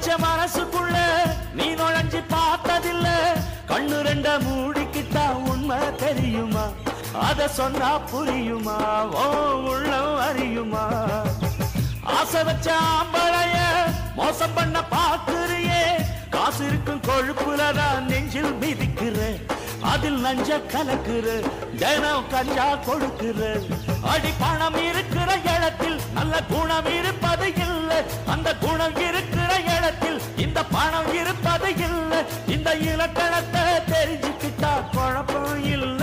வச்ச மனசுக்குள்ள நீ நுழைஞ்சு பார்த்ததில்ல கண்ணு ரெண்ட மூடிக்கிட்டா உண்மை தெரியுமா அத சொன்னா புரியுமா ஓ உள்ளம் அறியுமா ஆசை வச்ச ஆம்பளைய மோசம் பண்ண பாக்குறியே காசு இருக்கும் கொழுப்புலதான் நெஞ்சில் மிதிக்கிற அதில் நஞ்ச கலக்குற தினம் கஞ்சா கொடுக்கிற அடி பணம் இருக்கிற இடத்தில் நல்ல குணம் இருப்பது இல்லை அந்த குணம் இருக்கிற இடத்தில் இந்த பணம் இருப்பது இல்லை இந்த இலக்கணத்தை தெரிஞ்சுக்கிட்டா குழப்பம் இல்லை